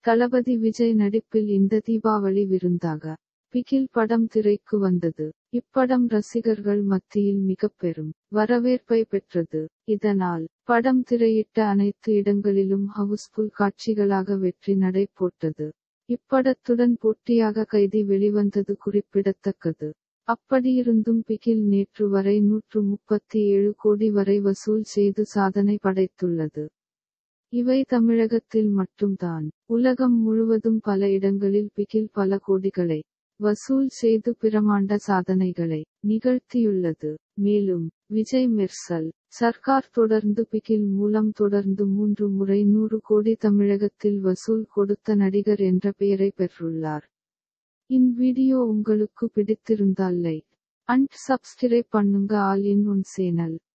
தளபதி விஜய் நடிப்பில் இந்த தீபாவளி விருந்தாக பிகில் படம் திரைக்கு வந்தது இப்படம் ரசிகர்கள் மத்தியில் மிக பெரும் வரவேற்பை பெற்றது இதனால் படம் திரையிட்ட அனைத்து இடங்களிலும் ஹவுஸ்ஃபுல் காட்சிகளாக வெற்றி நடை போட்டது இப்படத்துடன் போட்டியாக கைதி வெளிவந்தது குறிப்பிடத்தக்கது அப்படியிருந்தும் பிகில் நேற்று வரை நூற்று முப்பத்தி ஏழு கோடி வரை வசூல் செய்து சாதனை படைத்துள்ளது இவை தமிழகத்தில் மட்டும்தான் உலகம் முழுவதும் பல இடங்களில் பிகில் பல கோடிகளை வசூல் செய்து பிரமாண்ட சாதனைகளை நிகழ்த்தியுள்ளது மேலும் விஜய் மெர்சல் சர்க்கார் தொடர்ந்து பிகில் மூலம் தொடர்ந்து மூன்று முறை நூறு கோடி தமிழகத்தில் வசூல் கொடுத்த நடிகர் என்ற பெயரை பெற்றுள்ளார் இன் வீடியோ உங்களுக்கு பிடித்திருந்தால் லைக் அண்ட் சப்ஸ்கிரைப் பண்ணுங்க ஆல் இன் ஒன் சேனல்